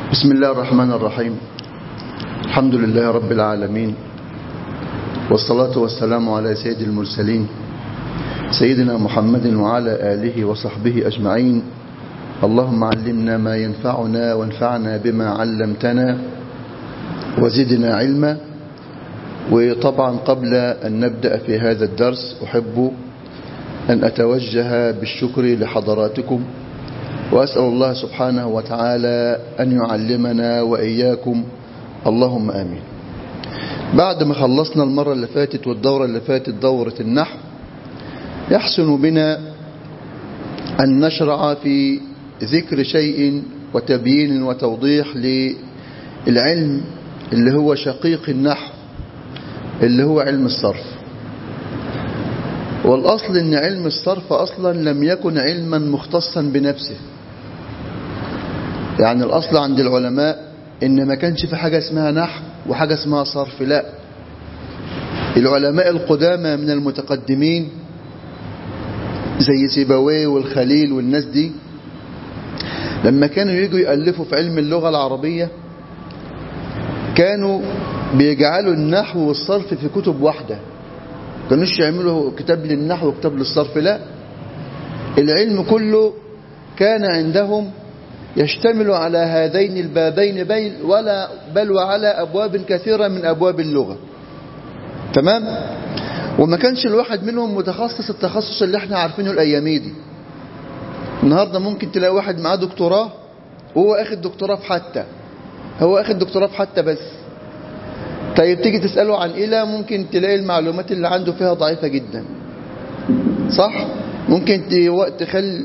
بسم الله الرحمن الرحيم الحمد لله رب العالمين والصلاة والسلام على سيد المرسلين سيدنا محمد وعلى آله وصحبه أجمعين اللهم علمنا ما ينفعنا وانفعنا بما علمتنا وزدنا علما وطبعا قبل أن نبدأ في هذا الدرس أحب أن أتوجه بالشكر لحضراتكم وأسأل الله سبحانه وتعالى أن يعلمنا وإياكم اللهم آمين بعد ما خلصنا المرة اللي فاتت والدورة اللي فاتت دورة النحو يحسن بنا أن نشرع في ذكر شيء وتبيين وتوضيح للعلم اللي هو شقيق النحو اللي هو علم الصرف والأصل أن علم الصرف أصلا لم يكن علما مختصا بنفسه يعني الأصل عند العلماء إن ما كانش في حاجة اسمها نحو وحاجة اسمها صرف لا العلماء القدامى من المتقدمين زي سيبويه والخليل والناس دي لما كانوا يجوا يألفوا في علم اللغة العربية كانوا بيجعلوا النحو والصرف في كتب واحدة كانوش يعملوا كتاب للنحو وكتاب للصرف لا العلم كله كان عندهم يشتمل على هذين البابين بين ولا بل وعلى أبواب كثيرة من أبواب اللغة تمام وما كانش الواحد منهم متخصص التخصص اللي احنا عارفينه الأيامي دي النهاردة ممكن تلاقي واحد معاه دكتوراه وهو اخد دكتوراه في حتى هو اخد دكتوراه في حتى بس طيب تيجي تسأله عن إله ممكن تلاقي المعلومات اللي عنده فيها ضعيفة جدا صح ممكن تخلي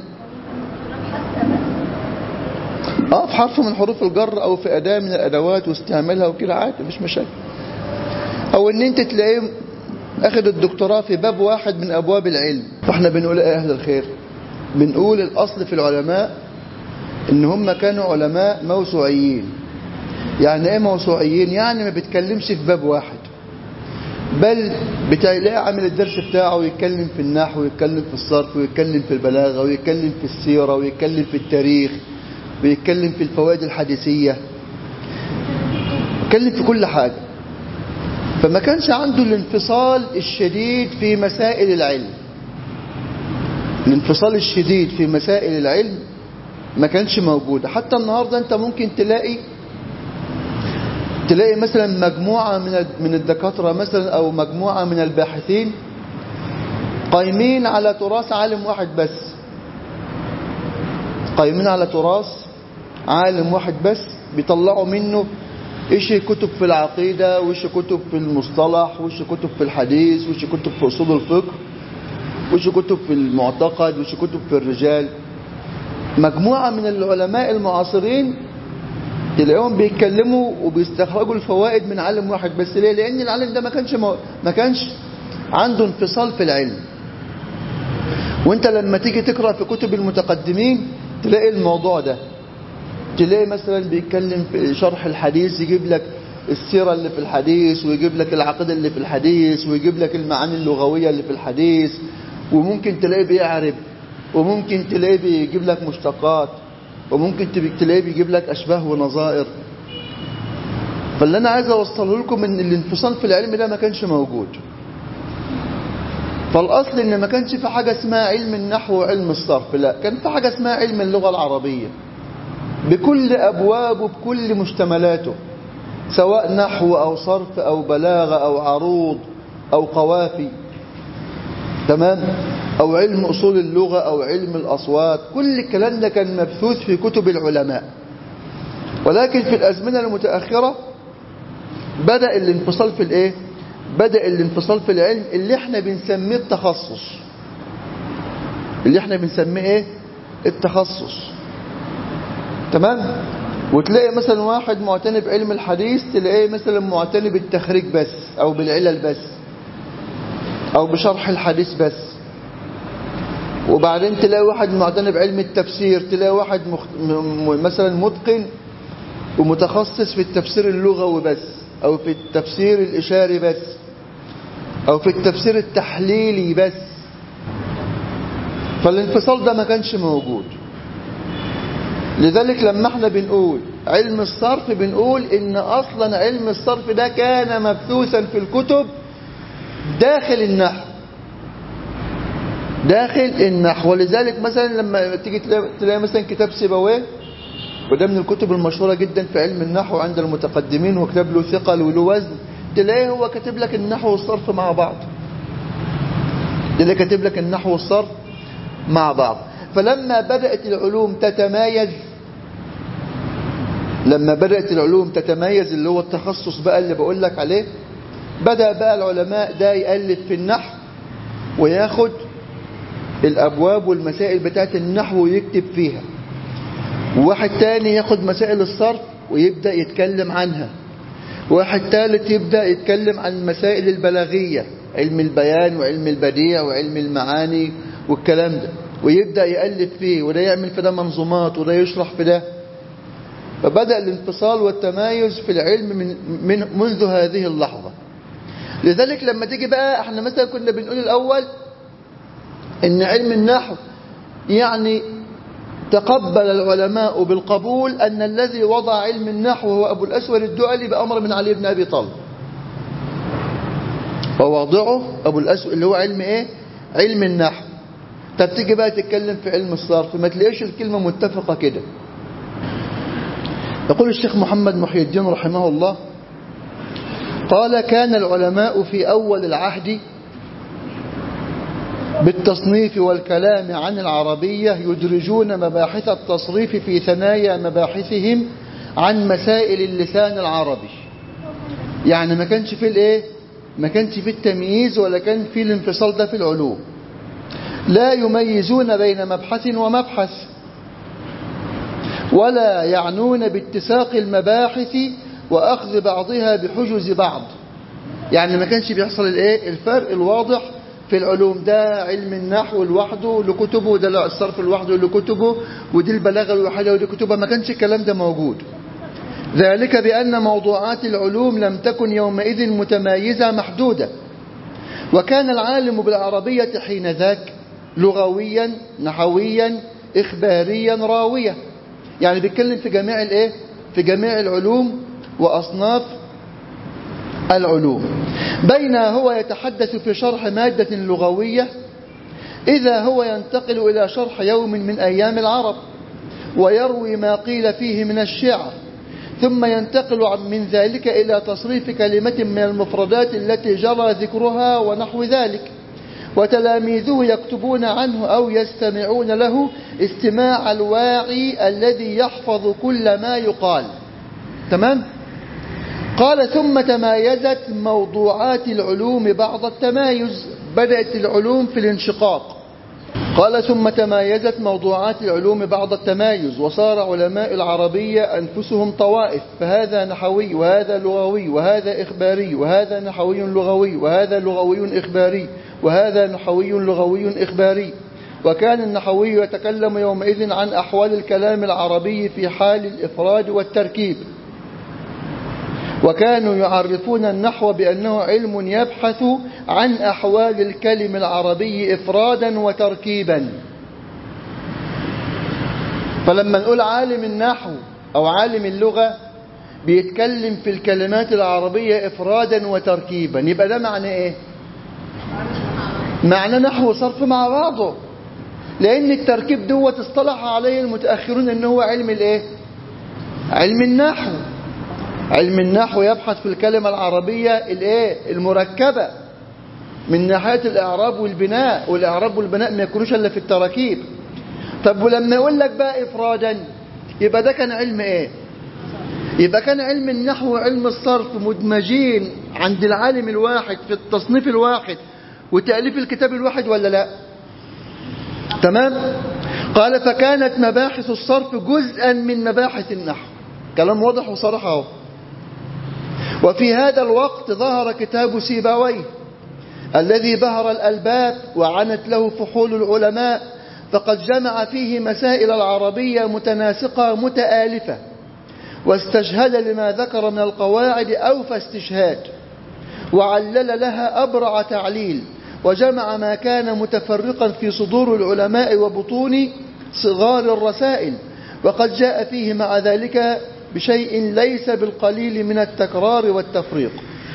اه في حرف من حروف الجر او في اداة من الادوات واستعمالها وكده عادي مفيش مشاكل او ان انت تلاقيه اخد الدكتوراه في باب واحد من ابواب العلم فاحنا بنقول ايه اهل الخير بنقول الاصل في العلماء ان هم كانوا علماء موسوعيين يعني ايه موسوعيين يعني ما بيتكلمش في باب واحد بل بتلاقيه عامل الدرس بتاعه ويتكلم في النحو ويتكلم في الصرف ويتكلم في البلاغة ويتكلم في السيرة ويتكلم في التاريخ ويتكلم في الفوائد الحديثية يتكلم في كل حاجة فما كانش عنده الانفصال الشديد في مسائل العلم الانفصال الشديد في مسائل العلم ما كانش موجودة حتى النهاردة انت ممكن تلاقي تلاقي مثلا مجموعة من من الدكاترة مثلا أو مجموعة من الباحثين قايمين على تراث عالم واحد بس قايمين على تراث عالم واحد بس بيطلعوا منه ايش كتب في العقيدة وايش كتب في المصطلح وايش كتب في الحديث وايش كتب في أصول الفقه وايش كتب في المعتقد وايش كتب في الرجال مجموعة من العلماء المعاصرين تلاقيهم بيتكلموا وبيستخرجوا الفوائد من عالم واحد بس ليه لان العالم ده ما كانش مو... ما كانش عنده انفصال في العلم وانت لما تيجي تقرا في كتب المتقدمين تلاقي الموضوع ده تلاقي مثلا بيتكلم في شرح الحديث يجيب لك السيرة اللي في الحديث ويجيب لك العقيدة اللي في الحديث ويجيب لك المعاني اللغوية اللي في الحديث وممكن تلاقيه بيعرب وممكن تلاقيه بيجيب لك مشتقات وممكن تلاقيه بيجيب لك أشباه ونظائر فاللي أنا عايز أوصله لكم إن الانفصال في العلم ده ما كانش موجود فالأصل إن ما كانش في حاجة اسمها علم النحو وعلم الصرف لا كان في حاجة اسمها علم اللغة العربية بكل أبوابه بكل مشتملاته سواء نحو أو صرف أو بلاغة أو عروض أو قوافي تمام أو علم أصول اللغة أو علم الأصوات كل الكلام ده كان مبثوث في كتب العلماء ولكن في الأزمنة المتأخرة بدأ الانفصال في الإيه؟ بدأ الانفصال في العلم اللي احنا بنسميه التخصص اللي احنا بنسميه ايه التخصص تمام وتلاقي مثلا واحد معتني بعلم الحديث تلاقيه مثلا معتني بالتخريج بس او بالعلل بس او بشرح الحديث بس وبعدين تلاقي واحد معتني بعلم التفسير تلاقي واحد مخ... م... مثلا متقن ومتخصص في التفسير اللغوي بس او في التفسير الاشاري بس او في التفسير التحليلي بس فالانفصال ده ما كانش موجود لذلك لما احنا بنقول علم الصرف بنقول ان اصلا علم الصرف ده كان مبثوثا في الكتب داخل النحو داخل النحو ولذلك مثلا لما تيجي تلاقي, تلاقي مثلا كتاب سيبويه وده من الكتب المشهورة جدا في علم النحو عند المتقدمين وكتاب له ثقل وله وزن تلاقيه هو كاتب لك النحو والصرف مع بعض تلاقيه كاتب لك النحو والصرف مع بعض فلما بدأت العلوم تتمايز لما بدأت العلوم تتمايز اللي هو التخصص بقى اللي بقول لك عليه بدأ بقى العلماء ده يقلد في النحو وياخد الأبواب والمسائل بتاعت النحو ويكتب فيها وواحد تاني ياخد مسائل الصرف ويبدأ يتكلم عنها واحد ثالث يبدأ يتكلم عن المسائل البلاغية علم البيان وعلم البديع وعلم المعاني والكلام ده ويبدأ يألف فيه وده يعمل في ده منظومات وده يشرح في ده فبدأ الانفصال والتمايز في العلم من, من منذ هذه اللحظة لذلك لما تيجي بقى احنا مثلا كنا بنقول الأول ان علم النحو يعني تقبل العلماء بالقبول أن الذي وضع علم النحو هو أبو الأسود الدؤلي بأمر من علي بن أبي طالب وواضعه أبو الأسود اللي هو علم إيه علم النحو طب تيجي بقى تتكلم في علم الصرف ما تلاقيش الكلمة متفقة كده يقول الشيخ محمد محي الدين رحمه الله قال كان العلماء في أول العهد بالتصنيف والكلام عن العربية يدرجون مباحث التصريف في ثنايا مباحثهم عن مسائل اللسان العربي يعني ما كانش في الايه ما كانش في التمييز ولا كان في الانفصال ده في العلوم لا يميزون بين مبحث ومبحث ولا يعنون باتساق المباحث وأخذ بعضها بحجز بعض يعني ما كانش بيحصل الايه الفرق الواضح في العلوم ده علم النحو لوحده لكتبه وده الصرف لوحده لكتبه ودي البلاغة لوحدها ودي كتبها ما كانش الكلام ده موجود ذلك بأن موضوعات العلوم لم تكن يومئذ متمايزة محدودة وكان العالم بالعربية حين ذاك لغويا نحويا إخباريا راويا يعني بيتكلم في جميع الايه في جميع العلوم وأصناف العلوم بين هو يتحدث في شرح مادة لغوية إذا هو ينتقل إلى شرح يوم من أيام العرب ويروي ما قيل فيه من الشعر ثم ينتقل من ذلك إلى تصريف كلمة من المفردات التي جرى ذكرها ونحو ذلك وتلاميذه يكتبون عنه أو يستمعون له استماع الواعي الذي يحفظ كل ما يقال تمام؟ قال ثم تمايزت موضوعات العلوم بعض التمايز بدأت العلوم في الانشقاق قال ثم تمايزت موضوعات العلوم بعض التمايز وصار علماء العربية أنفسهم طوائف فهذا نحوي وهذا لغوي وهذا إخباري وهذا نحوي لغوي وهذا لغوي إخباري وهذا نحوي لغوي إخباري وكان النحوي يتكلم يومئذ عن أحوال الكلام العربي في حال الإفراد والتركيب وكانوا يعرفون النحو بأنه علم يبحث عن أحوال الكلم العربي إفرادا وتركيبا فلما نقول عالم النحو أو عالم اللغة بيتكلم في الكلمات العربية إفرادا وتركيبا يبقى ده معنى إيه معنى نحو وصرف مع بعضه لأن التركيب دوت اصطلح عليه المتأخرون أنه هو علم الإيه علم النحو علم النحو يبحث في الكلمة العربية الايه المركبة من ناحية الإعراب والبناء والإعراب والبناء ما يكونوش إلا في التراكيب طب ولما يقول لك بقى إفرادا يبقى ده كان علم إيه يبقى كان علم النحو وعلم الصرف مدمجين عند العالم الواحد في التصنيف الواحد وتأليف الكتاب الواحد ولا لا تمام قال فكانت مباحث الصرف جزءا من مباحث النحو كلام واضح وصرح اهو وفي هذا الوقت ظهر كتاب سيبويه الذي بهر الألباب وعنت له فحول العلماء فقد جمع فيه مسائل العربية متناسقة متآلفة واستشهد لما ذكر من القواعد أوفى استشهاد وعلل لها أبرع تعليل وجمع ما كان متفرقا في صدور العلماء وبطون صغار الرسائل وقد جاء فيه مع ذلك بشيء ليس بالقليل من التكرار والتفريق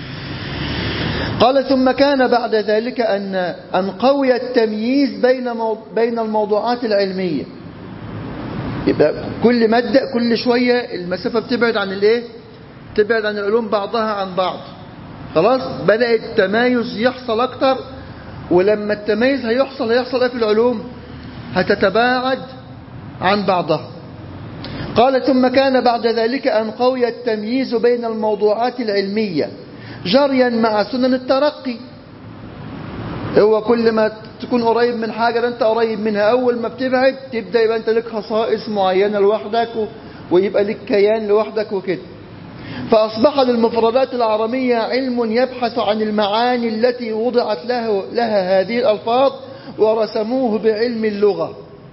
قال ثم كان بعد ذلك أن أن قوي التمييز بين بين الموضوعات العلمية يبقى كل مادة كل شوية المسافة بتبعد عن الايه تبعد عن العلوم بعضها عن بعض خلاص بدأ التمايز يحصل أكتر ولما التميز هيحصل هيحصل ايه في العلوم هتتباعد عن بعضها قال ثم كان بعد ذلك أن قوي التمييز بين الموضوعات العلمية جريا مع سنن الترقي هو كل ما تكون قريب من حاجة انت قريب منها أول ما بتبعد تبدأ يبقى انت لك خصائص معينة لوحدك ويبقى لك كيان لوحدك وكده فأصبح للمفردات العربية علم يبحث عن المعاني التي وضعت له لها هذه الألفاظ ورسموه بعلم اللغة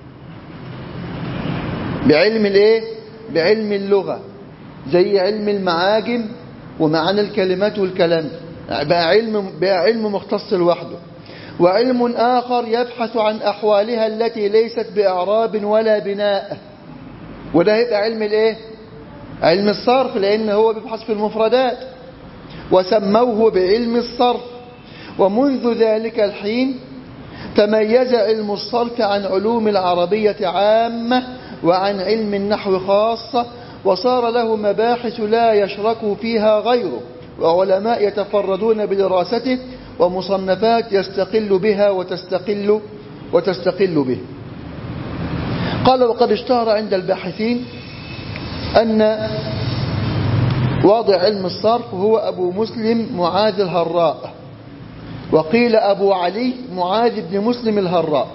بعلم الايه بعلم اللغة زي علم المعاجم ومعاني الكلمات والكلام بقى علم بقى علم مختص لوحده وعلم آخر يبحث عن أحوالها التي ليست بإعراب ولا بناء وده هيبقى علم الايه علم الصرف لأن هو بيبحث في المفردات وسموه بعلم الصرف ومنذ ذلك الحين تميز علم الصرف عن علوم العربية عامة وعن علم النحو خاصة وصار له مباحث لا يشرك فيها غيره وعلماء يتفردون بدراسته ومصنفات يستقل بها وتستقل وتستقل به قال وقد اشتهر عند الباحثين أن واضع علم الصرف هو أبو مسلم معاذ الهراء وقيل أبو علي معاذ بن مسلم الهراء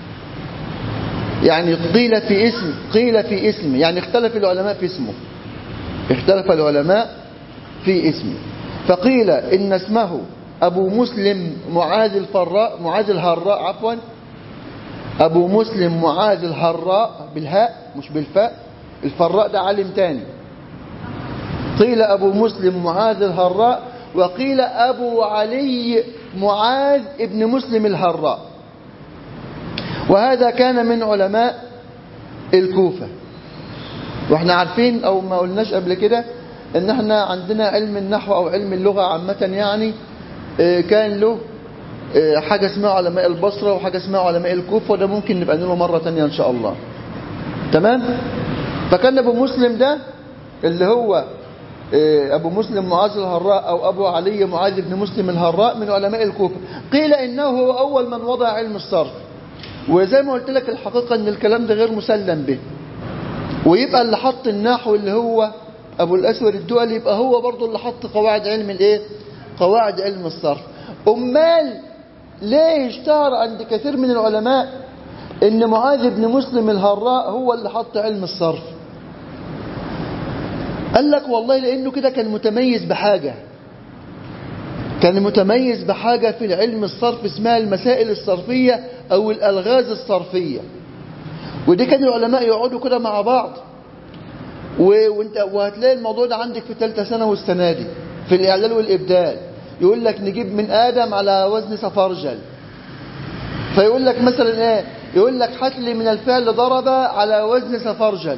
يعني قيل في اسم قيل في اسم يعني اختلف العلماء في اسمه اختلف العلماء في اسمه فقيل إن اسمه أبو مسلم معاذ الفراء معاذ الهراء عفوا أبو مسلم معاذ الهراء بالهاء مش بالفاء الفراء ده عالم تاني قيل أبو مسلم معاذ الهراء وقيل أبو علي معاذ ابن مسلم الهراء وهذا كان من علماء الكوفة واحنا عارفين او ما قلناش قبل كده ان احنا عندنا علم النحو او علم اللغة عامة يعني كان له حاجة اسمها علماء البصرة وحاجة اسمها علماء الكوفة وده ممكن نبقى نقوله مرة تانية ان شاء الله تمام فكان ابو مسلم ده اللي هو ابو مسلم معاذ الهراء او ابو علي معاذ بن مسلم الهراء من علماء الكوفة قيل انه هو اول من وضع علم الصرف وزي ما قلت لك الحقيقة ان الكلام ده غير مسلم به ويبقى اللي حط النحو اللي هو ابو الاسود الدولي يبقى هو برضه اللي حط قواعد علم الايه قواعد علم الصرف امال ليه اشتهر عند كثير من العلماء ان معاذ بن مسلم الهراء هو اللي حط علم الصرف قال لك والله لانه كده كان متميز بحاجة كان متميز بحاجة في العلم الصرف اسمها المسائل الصرفية او الالغاز الصرفية ودي كان العلماء يقعدوا كده مع بعض وانت وهتلاقي الموضوع ده عندك في ثالثه ثانوي السنه دي في الاعلال والابدال يقول لك نجيب من ادم على وزن سفرجل فيقول لك مثلا ايه يقول لك هات لي من الفعل ضرب على وزن سفرجل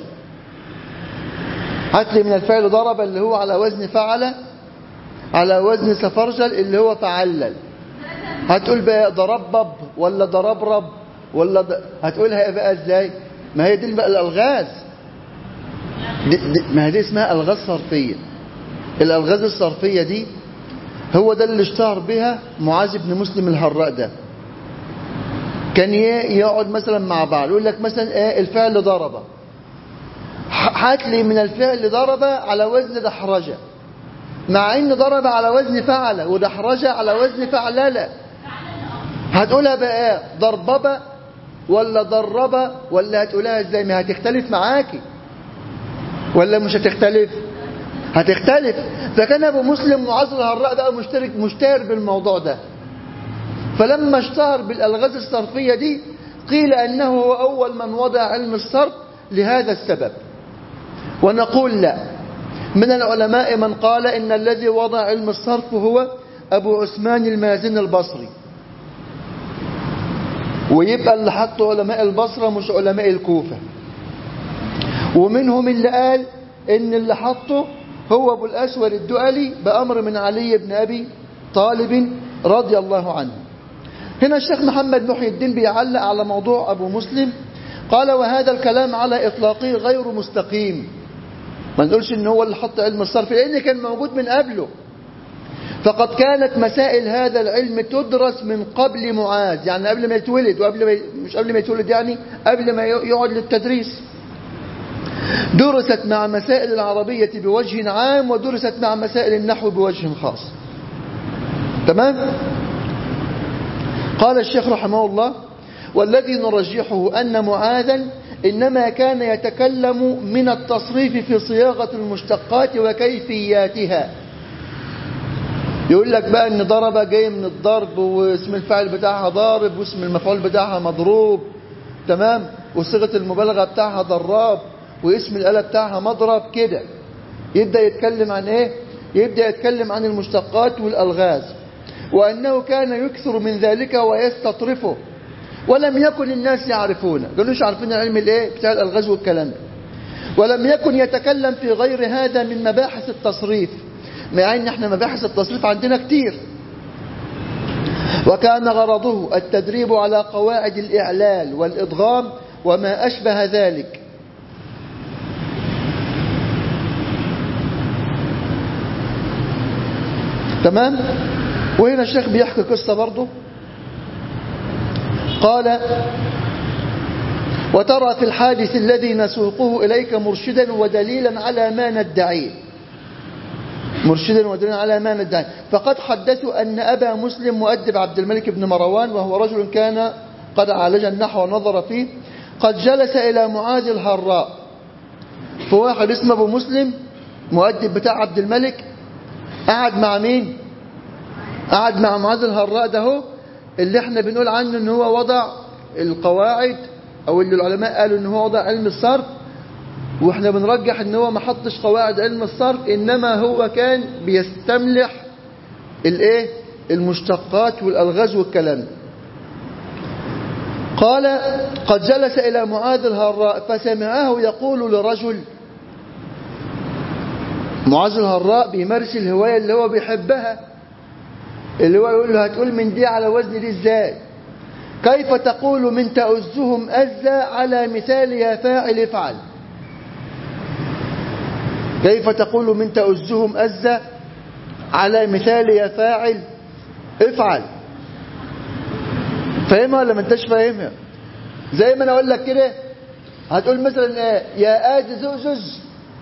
هات لي من الفعل ضرب اللي هو على وزن فعل على وزن سفرجل اللي هو فعلل هتقول بقى ضربب ولا ضربرب ولا د... هتقولها بقى ازاي ما هي دي بقى الالغاز دي دي ما هي دي اسمها الغاز صرفيه الالغاز الصرفيه دي هو ده اللي اشتهر بها معاذ بن مسلم الهراء ده كان يقعد مثلا مع بعض يقول لك مثلا ايه الفعل ضرب هات لي من الفعل ضرب على وزن دحرجه مع ان ضرب على وزن فعل ودحرجه على وزن فعلله هتقولها بقى ايه ضرببه ولا ضربه ولا هتقولها ازاي ما هتختلف معاكي ولا مش هتختلف هتختلف فكان ابو مسلم معاذ الهراء ده مشترك مشتهر بالموضوع ده فلما اشتهر بالالغاز الصرفيه دي قيل انه هو اول من وضع علم الصرف لهذا السبب ونقول لا من العلماء من قال ان الذي وضع علم الصرف هو ابو عثمان المازن البصري ويبقى اللي حطوا علماء البصرة مش علماء الكوفة ومنهم اللي قال ان اللي حطه هو ابو الاسود الدؤلي بامر من علي بن ابي طالب رضي الله عنه هنا الشيخ محمد محي الدين بيعلق على موضوع ابو مسلم قال وهذا الكلام على اطلاقه غير مستقيم ما نقولش ان هو اللي حط علم الصرف لان كان موجود من قبله فقد كانت مسائل هذا العلم تدرس من قبل معاذ يعني قبل ما يتولد وقبل ما ي... مش قبل ما يتولد يعني قبل ما يقعد للتدريس درست مع مسائل العربية بوجه عام ودرست مع مسائل النحو بوجه خاص تمام قال الشيخ رحمه الله والذي نرجحه أن معاذا إنما كان يتكلم من التصريف في صياغة المشتقات وكيفياتها يقول لك بقى ان ضرب جاي من الضرب واسم الفاعل بتاعها ضارب واسم المفعول بتاعها مضروب تمام وصيغه المبالغه بتاعها ضراب واسم الاله بتاعها مضرب كده يبدا يتكلم عن ايه يبدا يتكلم عن المشتقات والالغاز وانه كان يكثر من ذلك ويستطرفه ولم يكن الناس يعرفونه قالوش عارفين العلم الايه بتاع الالغاز والكلام ده ولم يكن يتكلم في غير هذا من مباحث التصريف مع ان احنا مباحث التصريف عندنا كتير وكان غرضه التدريب على قواعد الإعلال والإضغام وما أشبه ذلك تمام وهنا الشيخ بيحكي قصة برضه قال وترى في الحادث الذي نسوقه إليك مرشدا ودليلا على ما ندعيه مرشدا ودليلا على ما ندعي فقد حدثوا أن أبا مسلم مؤدب عبد الملك بن مروان وهو رجل كان قد عالج النحو ونظر فيه قد جلس إلى معاذ الهراء فواحد اسمه أبو مسلم مؤدب بتاع عبد الملك قعد مع مين قعد مع معاذ الهراء ده هو اللي احنا بنقول عنه ان هو وضع القواعد او اللي العلماء قالوا ان هو وضع علم الصرف واحنا بنرجح ان هو ما حطش قواعد علم الصرف انما هو كان بيستملح الايه المشتقات والالغاز والكلام ده قال قد جلس الى معاذ الهراء فسمعه يقول لرجل معاذ الهراء بيمارس الهوايه اللي هو بيحبها اللي هو يقول له هتقول من دي على وزن دي ازاي كيف تقول من تؤزهم أزا على مثال يا فاعل افعل كيف تقول من تؤزهم أزا على مثال يا فاعل افعل فاهمها ولا ما انتش فاهمها زي ما انا اقول لك كده هتقول مثلا ايه يا اد زؤزز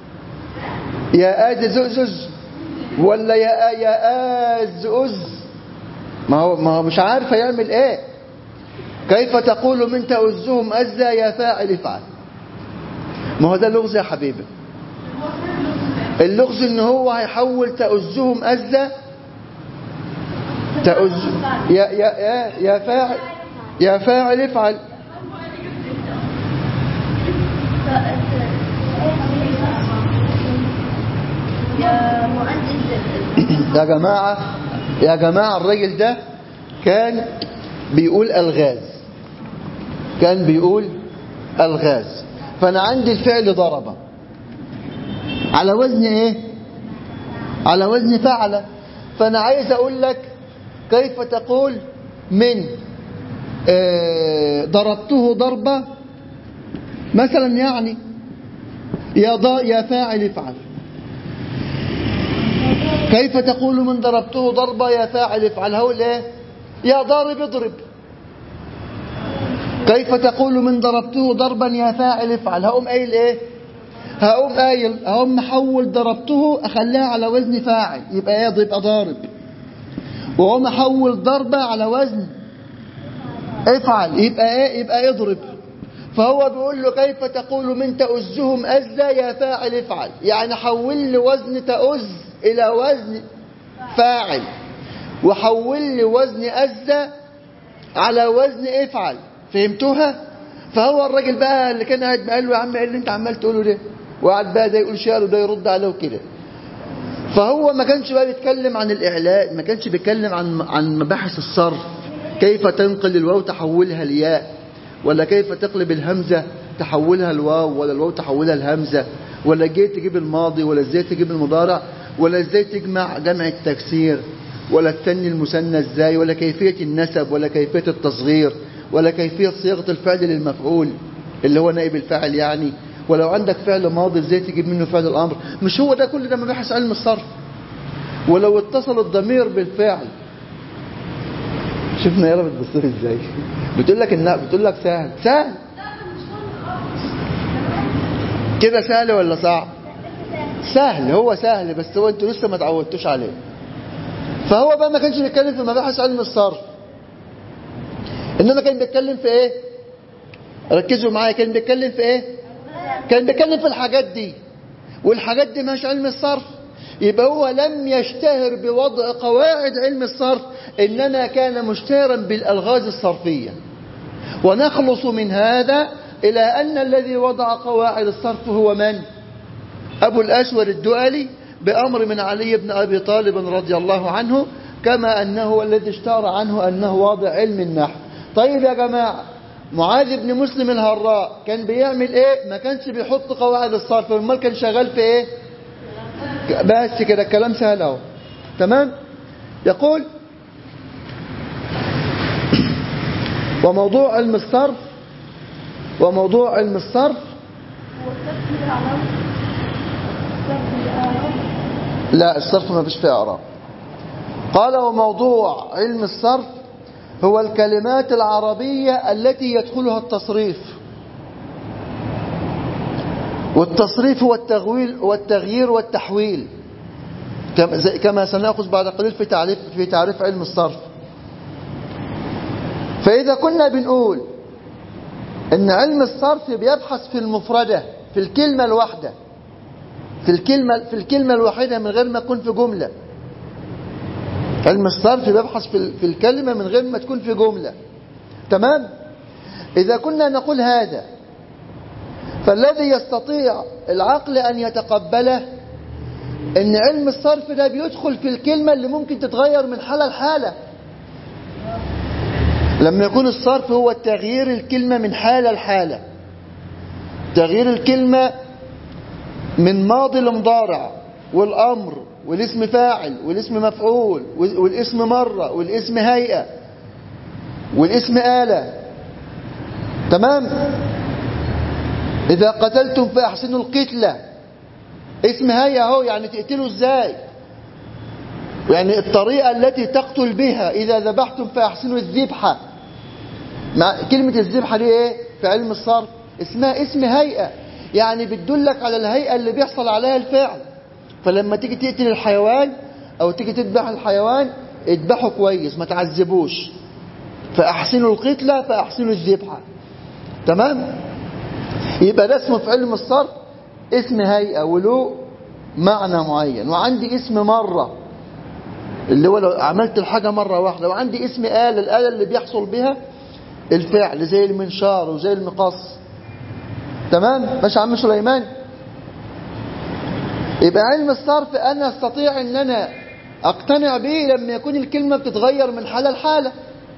يا اد زؤزز ولا يا يا از أز ما هو ما هو مش عارف يعمل ايه كيف تقول من تؤزهم أزا يا فاعل افعل ما هو ده لغز يا حبيبي اللغز ان هو هيحول تؤزهم أزا تؤز يا يا يا يا فاعل يا فاعل افعل يا مؤدب يا جماعة يا جماعة الراجل ده كان بيقول ألغاز كان بيقول ألغاز فأنا عندي الفعل ضرب على وزن إيه على وزن فعل فأنا عايز أقول لك كيف تقول من آه، ضربته ضربة مثلا يعني يا ضا يا فاعل افعل كيف تقول من ضربته ضربة يا فاعل افعل هقول ايه يا ضارب اضرب كيف تقول من ضربته ضربا يا فاعل افعل هقوم قايل ايه هقوم قايل هقوم محول ضربته اخليها على وزن فاعل يبقى ايه يبقى ضارب وهقوم احول ضربة على وزن افعل يبقى ايه يبقى اضرب فهو بيقول له كيف تقول من تؤزهم أزا يا فاعل افعل يعني حول لي وزن تؤز إلى وزن فاعل وحول لي وزن أزا على وزن افعل فهمتوها فهو الراجل بقى اللي كان قاعد قال له يا عم ايه اللي انت عمال تقوله ده وقعد بقى ده يقول شعر وده يرد عليه وكده فهو ما كانش بقى بيتكلم عن الإعلاء ما كانش بيتكلم عن عن مباحث الصرف كيف تنقل الواو تحولها لياء ولا كيف تقلب الهمزة تحولها الواو ولا الواو تحولها الهمزة ولا ازاي تجيب الماضي ولا ازاي تجيب المضارع ولا ازاي تجمع جمع التكسير ولا التني المثنى ازاي ولا كيفية النسب ولا كيفية التصغير ولا كيفية صياغة الفعل للمفعول اللي هو نائب الفاعل يعني ولو عندك فعل ماضي ازاي تجيب منه فعل الامر مش هو ده كل ده مباحث علم الصرف ولو اتصل الضمير بالفعل شفنا يلا بتبص لي ازاي بتقول لك انها بتقول لك سهل سهل كده سهل ولا صعب سهل هو سهل بس هو انتوا لسه ما تعودتوش عليه فهو بقى ما كانش بيتكلم في مباحث علم الصرف انما كان بيتكلم في ايه ركزوا معايا كان بيتكلم في ايه كان بيتكلم في الحاجات دي والحاجات دي مش علم الصرف يبقى هو لم يشتهر بوضع قواعد علم الصرف إنما كان مشتهرا بالألغاز الصرفية ونخلص من هذا إلى أن الذي وضع قواعد الصرف هو من؟ أبو الأسود الدؤلي بأمر من علي بن أبي طالب رضي الله عنه كما أنه هو الذي اشتهر عنه أنه واضع علم النحو طيب يا جماعة معاذ بن مسلم الهراء كان بيعمل ايه ما كانش بيحط قواعد الصرف امال كان شغال في ايه بس كده الكلام سهل اهو تمام يقول وموضوع علم الصرف وموضوع علم الصرف لا الصرف ما فيش فيه اعراب قال وموضوع علم الصرف هو الكلمات العربية التي يدخلها التصريف والتصريف هو التغويل والتغيير والتحويل كما سنأخذ بعد قليل في تعريف في تعريف علم الصرف فإذا كنا بنقول إن علم الصرف بيبحث في المفردة في الكلمة الواحدة في الكلمة في الكلمة الواحدة من غير ما تكون في جملة علم الصرف بيبحث في في الكلمة من غير ما تكون في جملة تمام إذا كنا نقول هذا فالذي يستطيع العقل أن يتقبله ان علم الصرف ده بيدخل في الكلمة اللي ممكن تتغير من حالة لحالة لما يكون الصرف هو تغيير الكلمة من حالة لحالة تغيير الكلمة من ماضي لمضارع والأمر والاسم فاعل والاسم مفعول والاسم مرة والاسم هيئة والاسم آلة تمام إذا قتلتم فأحسنوا القتلة اسم هيئة اهو يعني تقتلوا ازاي يعني الطريقة التي تقتل بها إذا ذبحتم فأحسنوا الذبحة مع كلمة الذبحة دي ايه في علم الصرف اسمها اسم هيئة يعني بتدلك على الهيئة اللي بيحصل عليها الفعل فلما تيجي تقتل الحيوان او تيجي تذبح الحيوان اذبحه كويس ما تعذبوش فأحسنوا القتلة فأحسنوا الذبحة تمام يبقى ده اسمه في علم الصرف اسم هيئة وله معنى معين وعندي اسم مرة اللي هو لو عملت الحاجة مرة واحدة وعندي اسم آلة الآلة اللي بيحصل بها الفعل زي المنشار وزي المقص تمام ماشي عم سليمان يبقى علم الصرف أنا أستطيع أن أنا أقتنع به لما يكون الكلمة بتتغير من حالة لحالة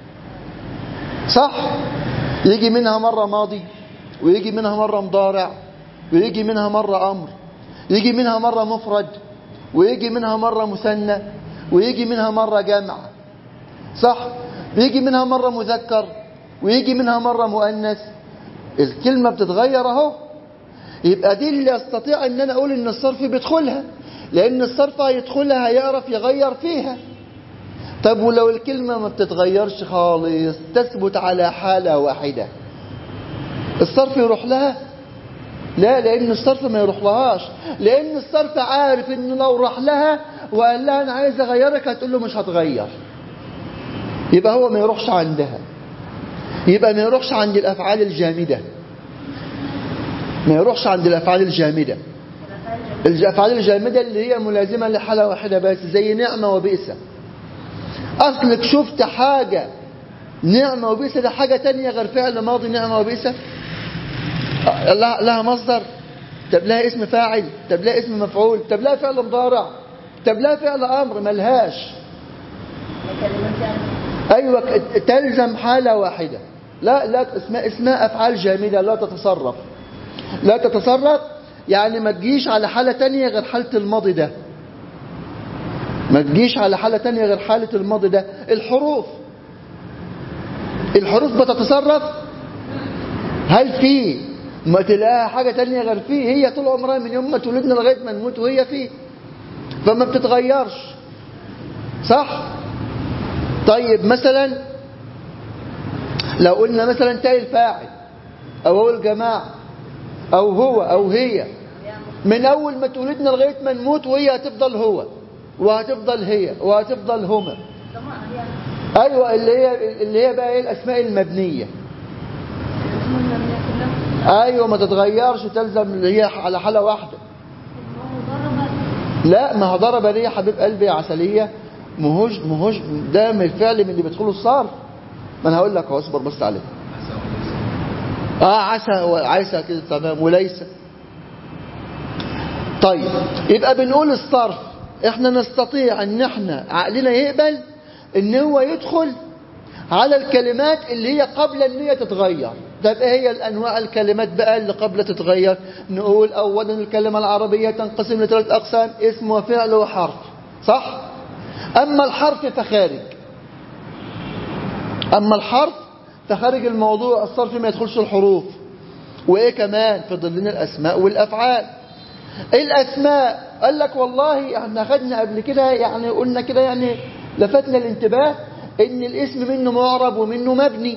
صح يجي منها مرة ماضي ويجي منها مرة مضارع ويجي منها مرة أمر يجي منها مرة مفرد ويجي منها مرة مثنى ويجي منها مرة جمع صح ويجي منها مرة مذكر ويجي منها مرة مؤنث الكلمة بتتغير اهو يبقى دي اللي استطيع ان انا اقول ان الصرف بيدخلها لان الصرف هيدخلها هيعرف يغير فيها طب ولو الكلمة ما بتتغيرش خالص تثبت على حالة واحدة الصرف يروح لها لا لان الصرف ما يروح لهاش لان الصرف عارف انه لو راح لها وقال لها انا عايز اغيرك هتقول له مش هتغير يبقى هو ما يروحش عندها يبقى ما يروحش عند الافعال الجامده ما يروحش عند الافعال الجامده الافعال الجامده اللي هي ملازمه لحاله واحده بس زي نعمه وبئس اصلك شفت حاجه نعمه وبئس ده حاجه تانية غير فعل ماضي نعمه وبئس لها مصدر طب لها اسم فاعل طب لها اسم مفعول طب لها فعل مضارع طب لها فعل امر ملهاش ايوه تلزم حاله واحده لا لا اسمها اسمها افعال جامده لا تتصرف لا تتصرف يعني ما تجيش على حالة تانية غير حالة الماضي ده ما تجيش على حالة تانية غير حالة الماضي ده الحروف الحروف بتتصرف هل في ما تلاقيها حاجة تانية غير فيه هي طول عمرها من يوم ما تولدنا لغاية ما نموت وهي فيه فما بتتغيرش صح طيب مثلا لو قلنا مثلا تاء الفاعل او هو الجماعة او هو او هي من اول ما تولدنا لغاية ما نموت وهي هتفضل هو وهتفضل هي وهتفضل هما ايوه اللي هي اللي هي بقى ايه الاسماء المبنيه ايوه ما تتغيرش تلزم اللي هي على حاله واحده لا ما هو ضرب ليه يا حبيب قلبي يا عسليه مهوش مهوش ده من الفعل من اللي بيدخله الصرف ما انا هقول لك اهو اصبر بس عليه اه عسى عسى كده تمام وليس طيب يبقى بنقول الصرف احنا نستطيع ان احنا عقلنا يقبل ان هو يدخل على الكلمات اللي هي قبل ان هي تتغير طب ايه هي الانواع الكلمات بقى اللي قبل تتغير نقول اولا الكلمة العربية تنقسم لثلاث اقسام اسم وفعل وحرف صح اما الحرف فخارج اما الحرف فخارج الموضوع الصرف ما يدخلش الحروف وايه كمان في ضمن الاسماء والافعال الاسماء قال لك والله احنا خدنا قبل كده يعني قلنا كده يعني لفتنا الانتباه ان الاسم منه معرب ومنه مبني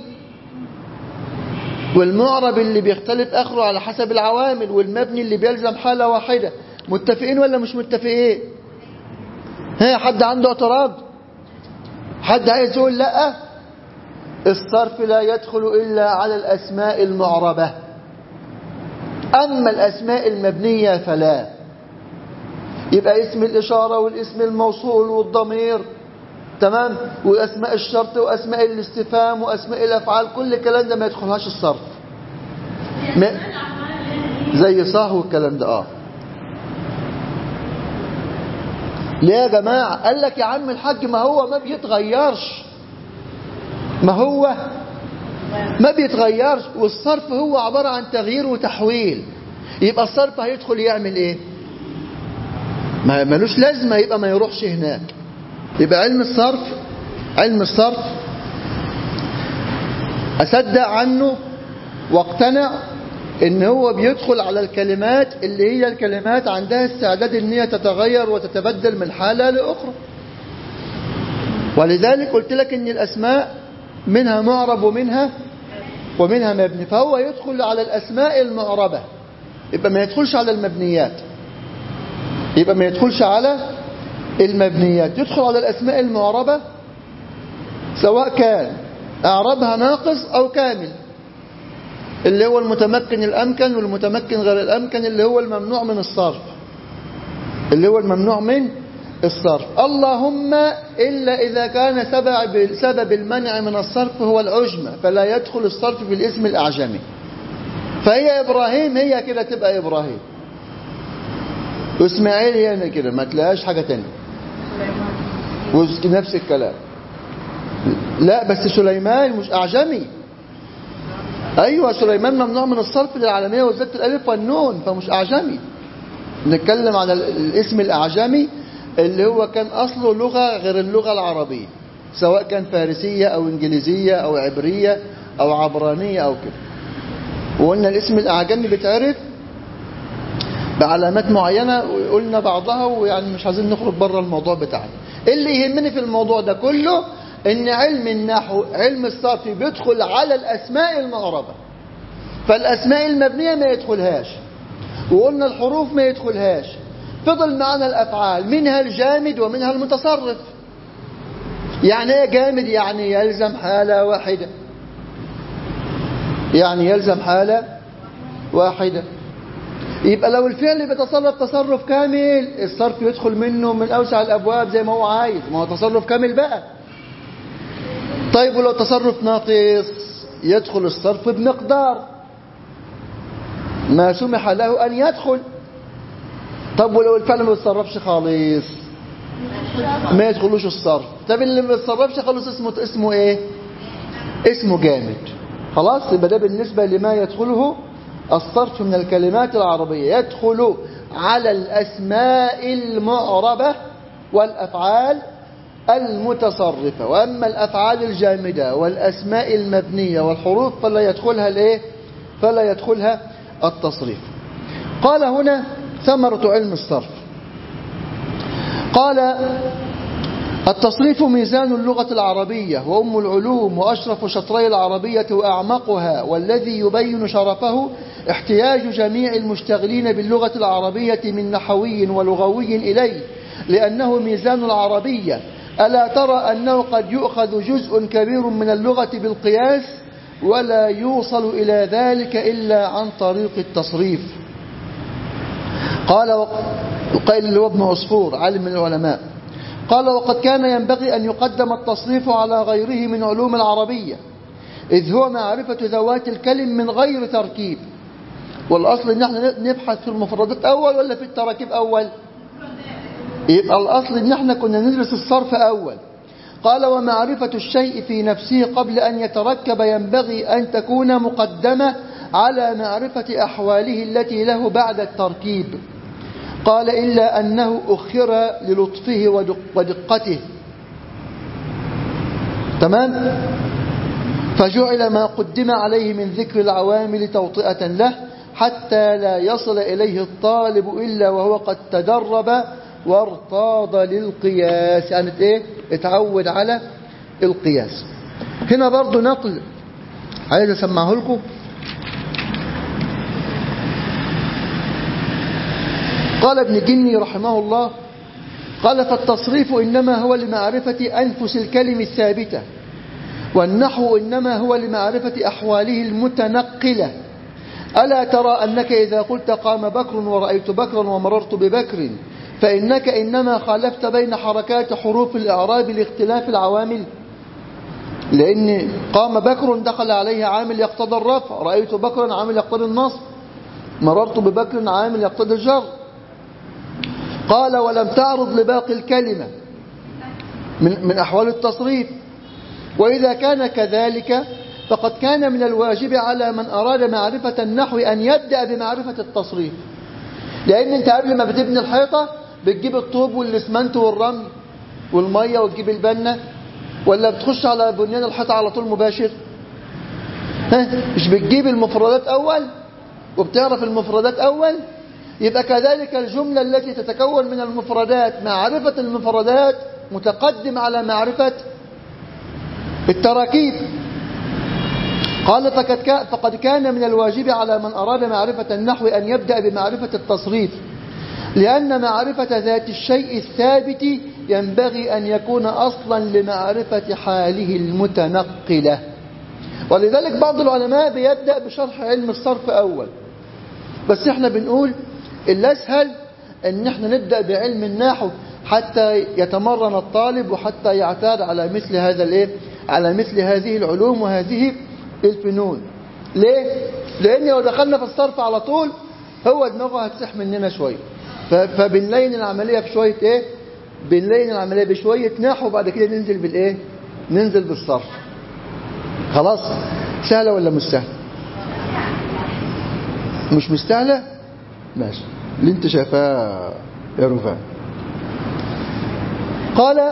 والمعرب اللي بيختلف اخره على حسب العوامل والمبني اللي بيلزم حالة واحدة متفقين ولا مش متفقين ها حد عنده اعتراض حد عايز يقول لا الصرف لا يدخل الا على الاسماء المعربة اما الاسماء المبنية فلا يبقى اسم الاشارة والاسم الموصول والضمير تمام واسماء الشرط واسماء الاستفهام واسماء الافعال كل الكلام ده ما يدخلهاش الصرف ما زي صح والكلام ده اه ليه يا جماعة قال لك يا عم الحاج ما هو ما بيتغيرش ما هو ما بيتغيرش والصرف هو عبارة عن تغيير وتحويل يبقى الصرف هيدخل يعمل ايه ما ملوش لازمة يبقى ما يروحش هناك يبقى علم الصرف علم الصرف أصدق عنه واقتنع ان هو بيدخل على الكلمات اللي هي الكلمات عندها استعداد ان هي تتغير وتتبدل من حالة لأخرى ولذلك قلت لك ان الأسماء منها معرب ومنها ومنها مبني فهو يدخل على الأسماء المعربة يبقى ما يدخلش على المبنيات يبقى ما يدخلش على المبنيات يدخل على الأسماء المعربة سواء كان أعربها ناقص أو كامل اللي هو المتمكن الأمكن والمتمكن غير الأمكن اللي هو الممنوع من الصرف اللي هو الممنوع من الصرف اللهم إلا إذا كان سبب, سبب المنع من الصرف هو العجمة فلا يدخل الصرف في الاسم الأعجمي فهي إبراهيم هي كده تبقى إبراهيم وإسماعيل هي كده ما تلاقيش حاجة تانية ونفس الكلام لا بس سليمان مش أعجمي أيوة سليمان ممنوع من الصرف للعالمية وزادة الألف والنون فمش أعجمي نتكلم على الاسم الأعجمي اللي هو كان أصله لغة غير اللغة العربية سواء كان فارسية أو إنجليزية أو عبرية أو عبرانية أو كده وقلنا الاسم الأعجمي بيتعرف بعلامات معينة وقلنا بعضها ويعني مش عايزين نخرج بره الموضوع بتاعنا اللي يهمني في الموضوع ده كله ان علم النحو علم الصرف بيدخل على الاسماء المعربة فالاسماء المبنية ما يدخلهاش وقلنا الحروف ما يدخلهاش فضل معنا الافعال منها الجامد ومنها المتصرف يعني ايه جامد يعني يلزم حالة واحدة يعني يلزم حالة واحدة يبقى لو الفعل بيتصرف تصرف كامل الصرف يدخل منه من أوسع الأبواب زي ما هو عايز ما هو تصرف كامل بقى طيب ولو تصرف ناقص يدخل الصرف بمقدار ما سمح له أن يدخل طب ولو الفعل ما بيتصرفش خالص ما يدخلوش الصرف طب اللي ما بيتصرفش خالص اسمه اسمه ايه اسمه جامد خلاص يبقى ده بالنسبة لما يدخله الصرف من الكلمات العربية يدخل على الأسماء المعربة والأفعال المتصرفة وأما الأفعال الجامدة والأسماء المبنية والحروف فلا يدخلها الإيه؟ فلا يدخلها التصريف قال هنا ثمرة علم الصرف قال التصريف ميزان اللغة العربية وأم العلوم وأشرف شطري العربية وأعمقها والذي يبين شرفه احتياج جميع المشتغلين باللغة العربية من نحوي ولغوي إليه لأنه ميزان العربية ألا ترى أنه قد يؤخذ جزء كبير من اللغة بالقياس ولا يوصل إلى ذلك إلا عن طريق التصريف قال وقال اللي هو ابن عصفور عالم من العلماء قال وقد كان ينبغي أن يقدم التصريف على غيره من علوم العربية إذ هو معرفة ذوات الكلم من غير تركيب والأصل إن احنا نبحث في المفردات أول ولا في التراكيب أول يبقى الأصل إن احنا كنا ندرس الصرف أول قال ومعرفة الشيء في نفسه قبل أن يتركب ينبغي أن تكون مقدمة على معرفة أحواله التي له بعد التركيب قال إلا أنه أخر للطفه ودقته تمام فجعل ما قدم عليه من ذكر العوامل توطئة له حتى لا يصل إليه الطالب إلا وهو قد تدرب وارتاض للقياس يعني ايه اتعود على القياس هنا برضو نقل عايز اسمعه لكم قال ابن جني رحمه الله قال فالتصريف إنما هو لمعرفة أنفس الكلم الثابتة والنحو إنما هو لمعرفة أحواله المتنقلة ألا ترى أنك إذا قلت قام بكر ورأيت بكرا ومررت ببكر فإنك إنما خالفت بين حركات حروف الإعراب لاختلاف العوامل لأن قام بكر دخل عليه عامل يقتضى الرفع رأيت بكرا عامل يقتضي النصب مررت ببكر عامل يقتضي الجر قال ولم تعرض لباقي الكلمة من, من أحوال التصريف وإذا كان كذلك فقد كان من الواجب على من أراد معرفة النحو أن يبدأ بمعرفة التصريف لأن أنت قبل ما بتبني الحيطة بتجيب الطوب والاسمنت والرمل والمية وتجيب البنة ولا بتخش على بنيان الحيطة على طول مباشر ها مش بتجيب المفردات أول وبتعرف المفردات أول يبقى كذلك الجملة التي تتكون من المفردات معرفة المفردات متقدم على معرفة التراكيب قال فقد كان من الواجب على من أراد معرفة النحو أن يبدأ بمعرفة التصريف لأن معرفة ذات الشيء الثابت ينبغي أن يكون أصلا لمعرفة حاله المتنقلة ولذلك بعض العلماء بيبدأ بشرح علم الصرف أول بس احنا بنقول الأسهل ان احنا نبدأ بعلم النحو حتى يتمرن الطالب وحتى يعتاد على مثل هذا الايه على مثل هذه العلوم وهذه الفنون ليه لان لو دخلنا في الصرف على طول هو دماغه هتسح مننا شويه فبنلين العمليه بشويه ايه بنلين العمليه بشويه نحو وبعد كده ننزل بالايه ننزل بالصرف خلاص سهله ولا مش سهله مش مستاهله ماشي اللي انت شايفاه يا رفاع قال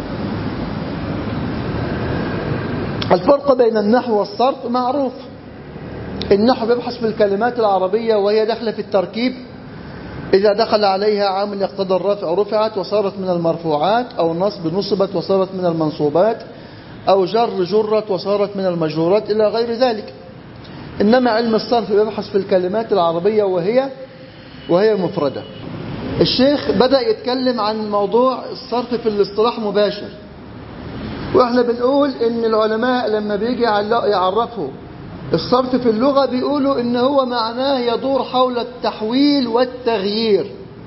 الفرق بين النحو والصرف معروف النحو بيبحث في الكلمات العربية وهي داخله في التركيب إذا دخل عليها عامل يقتضى الرفع رفعت وصارت من المرفوعات أو نصب نصبت وصارت من المنصوبات أو جر جرت وصارت من المجرورات إلى غير ذلك إنما علم الصرف بيبحث في الكلمات العربية وهي وهي مفردة الشيخ بدأ يتكلم عن موضوع الصرف في الاصطلاح مباشر واحنا بنقول ان العلماء لما بيجي يعرفوا الصرف في اللغة بيقولوا ان هو معناه يدور حول التحويل والتغيير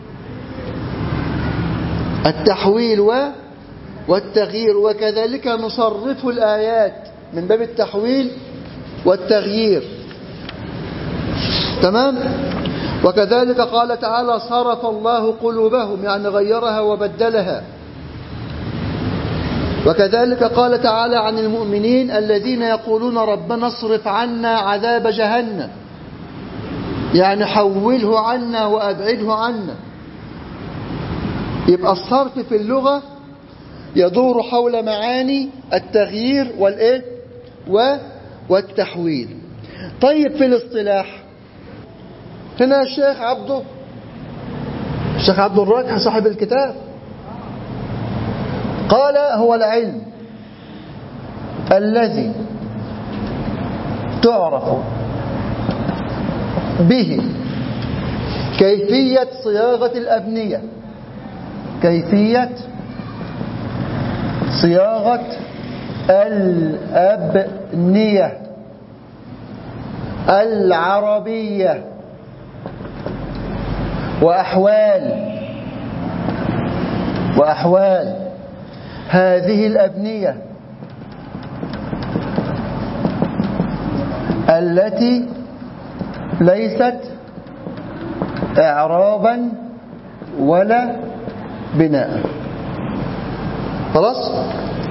التحويل و والتغيير وكذلك نصرف الآيات من باب التحويل والتغيير تمام وكذلك قال تعالى صرف الله قلوبهم يعني غيرها وبدلها وكذلك قال تعالى عن المؤمنين الذين يقولون ربنا اصرف عنا عذاب جهنم يعني حوله عنا وأبعده عنا يبقى الصرف في اللغة يدور حول معاني التغيير والإيه و والتحويل طيب في الاصطلاح هنا الشيخ عبده الشيخ عبد الراجح صاحب الكتاب قال هو العلم الذي تعرف به كيفية صياغة الأبنية كيفية صياغة الأبنية العربية وأحوال وأحوال هذه الأبنية التي ليست إعرابا ولا بناء خلاص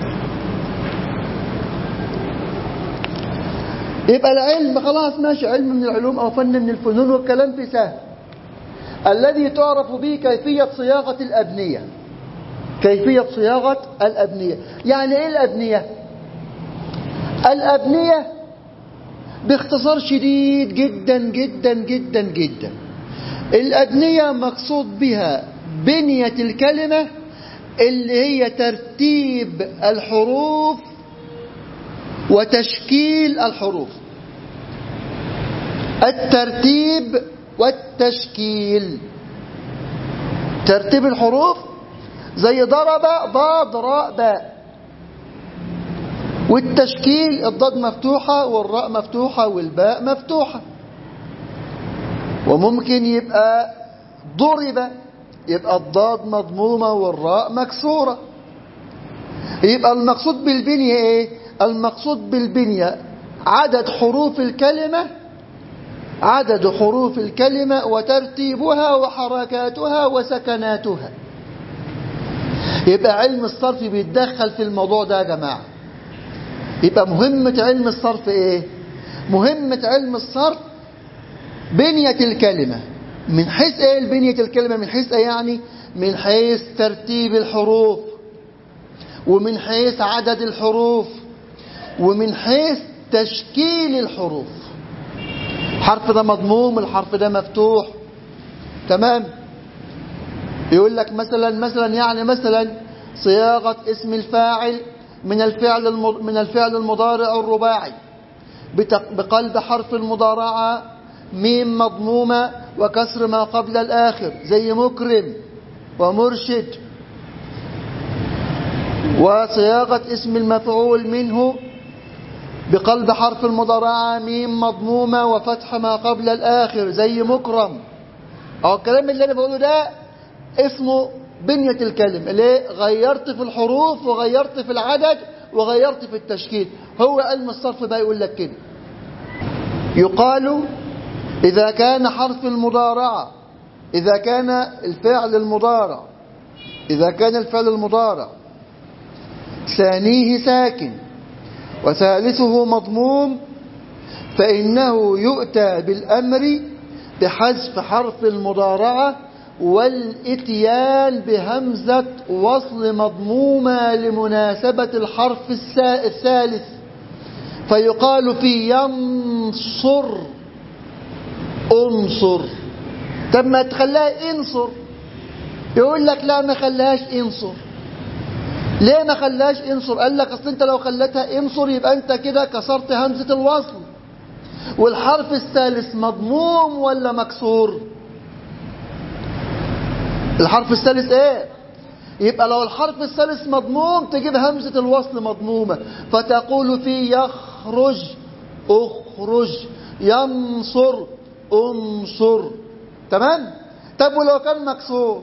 يبقى العلم خلاص ماشي علم من العلوم أو فن من الفنون والكلام في سهل الذي تعرف به كيفية صياغة الأبنية كيفية صياغة الأبنية يعني إيه الأبنية الأبنية باختصار شديد جدا جدا جدا جدا الأبنية مقصود بها بنية الكلمة اللي هي ترتيب الحروف وتشكيل الحروف الترتيب والتشكيل ترتيب الحروف زي ضرب ضاد راء باء والتشكيل الضاد مفتوحة والراء مفتوحة والباء مفتوحة وممكن يبقى ضرب يبقى الضاد مضمومة والراء مكسورة يبقى المقصود بالبنية ايه المقصود بالبنية عدد حروف الكلمة عدد حروف الكلمة وترتيبها وحركاتها وسكناتها يبقى علم الصرف بيتدخل في الموضوع ده يا جماعة يبقى مهمة علم الصرف ايه مهمة علم الصرف بنية الكلمة من حيث ايه البنية الكلمة من حيث ايه يعني من حيث ترتيب الحروف ومن حيث عدد الحروف ومن حيث تشكيل الحروف الحرف ده مضموم الحرف ده مفتوح تمام يقول لك مثلا مثلا يعني مثلا صياغة اسم الفاعل من الفعل من الفعل المضارع الرباعي بقلب حرف المضارعة ميم مضمومة وكسر ما قبل الآخر زي مكرم ومرشد وصياغة اسم المفعول منه بقلب حرف المضارعة ميم مضمومة وفتح ما قبل الآخر زي مكرم أو الكلام اللي أنا بقوله ده اسمه بنية الكلمة ليه غيرت في الحروف وغيرت في العدد وغيرت في التشكيل هو علم الصرف بقى يقول لك كده يقال إذا كان حرف المضارعة إذا كان الفعل المضارع إذا كان الفعل المضارع ثانيه ساكن وثالثه مضموم فإنه يؤتى بالأمر بحذف حرف المضارعة والاتيان بهمزة وصل مضمومة لمناسبة الحرف الثالث فيقال في ينصر انصر طب ما تخليها انصر يقول لك لا ما خلاهاش انصر ليه ما خلاهاش انصر قال لك اصل انت لو خلتها انصر يبقى انت كده كسرت همزة الوصل والحرف الثالث مضموم ولا مكسور الحرف الثالث ايه يبقى لو الحرف الثالث مضموم تجيب همزة الوصل مضمومة فتقول في يخرج اخرج ينصر انصر تمام طب ولو كان مكسور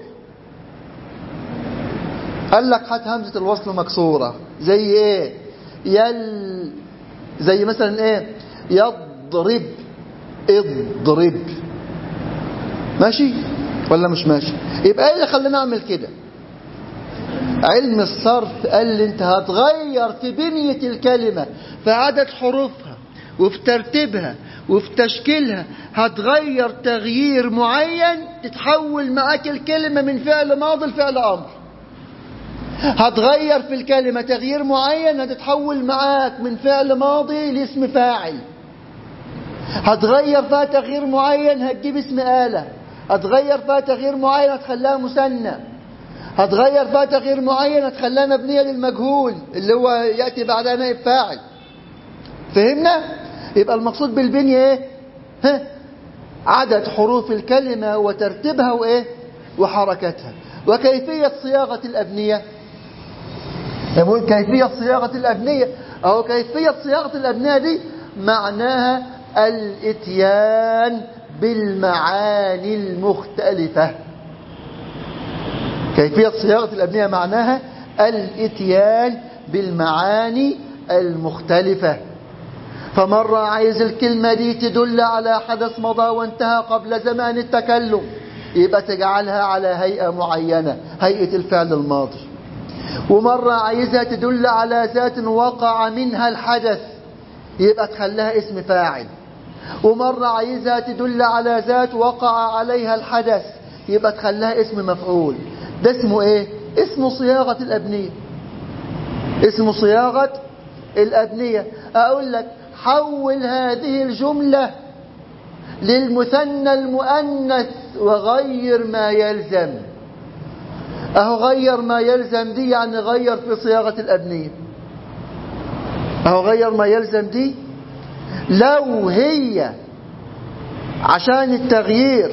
قال لك هات همزة الوصل مكسورة زي ايه يل زي مثلا ايه يضرب اضرب ماشي ولا مش ماشي يبقى ايه اللي خلينا اعمل كده علم الصرف قال لي انت هتغير في بنية الكلمة في عدد حروفها وفي ترتيبها وفي تشكيلها هتغير تغيير معين تتحول معاك الكلمة من فعل ماضي لفعل أمر هتغير في الكلمة تغيير معين هتتحول معاك من فعل ماضي لاسم فاعل هتغير فيها تغيير معين هتجيب اسم آلة هتغير فيها تغيير معين هتخليها مثنى هتغير فيها تغيير معين هتخليها مبنية للمجهول اللي هو يأتي بعدها نائب فاعل فهمنا؟ يبقى المقصود بالبنية ايه؟ ها؟ عدد حروف الكلمة وترتيبها وايه؟ وحركتها وكيفية صياغة الأبنية يقول كيفية صياغة الأبنية أو كيفية صياغة الأبنية دي معناها الاتيان بالمعاني المختلفة كيفية صياغة الأبنية معناها الاتيان بالمعاني المختلفة فمرة عايز الكلمة دي تدل على حدث مضى وانتهى قبل زمان التكلم يبقى تجعلها على هيئة معينة هيئة الفعل الماضي ومرة عايزها تدل على ذات وقع منها الحدث يبقى تخليها اسم فاعل ومرة عايزها تدل على ذات وقع عليها الحدث يبقى تخليها اسم مفعول ده اسمه ايه اسمه صياغة الأبنية اسمه صياغة الأبنية أقول لك حول هذه الجملة للمثنى المؤنث وغير ما يلزم أهو غير ما يلزم دي يعني غير في صياغة الأبنية أهو غير ما يلزم دي لو هي عشان التغيير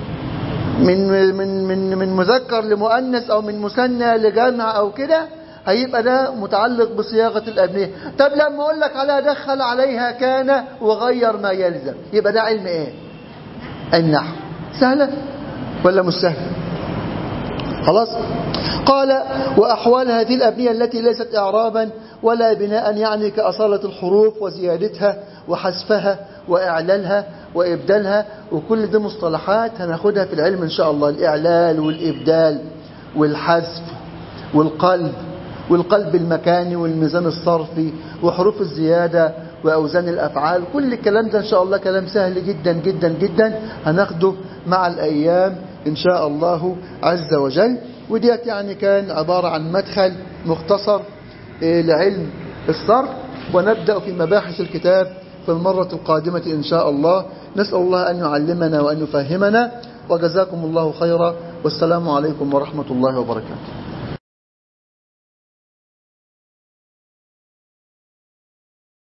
من من من من مذكر لمؤنث او من مثنى لجمع او كده هيبقى ده متعلق بصياغه الابنيه طب لما اقول لك عليها دخل عليها كان وغير ما يلزم يبقى ده علم ايه النحو سهله ولا مش سهله خلاص قال وأحوال هذه الأبنية التي ليست إعرابا ولا بناء يعني كأصالة الحروف وزيادتها وحذفها وإعلالها وإبدالها وكل دي مصطلحات هناخدها في العلم إن شاء الله الإعلال والإبدال والحذف والقلب والقلب المكاني والميزان الصرفي وحروف الزيادة وأوزان الأفعال كل الكلام ده إن شاء الله كلام سهل جدا جدا جدا هناخده مع الأيام إن شاء الله عز وجل وديت يعني كان عبارة عن مدخل مختصر لعلم الصرف ونبدأ في مباحث الكتاب في المرة القادمة إن شاء الله نسأل الله أن يعلمنا وأن يفهمنا وجزاكم الله خيرا والسلام عليكم ورحمة الله وبركاته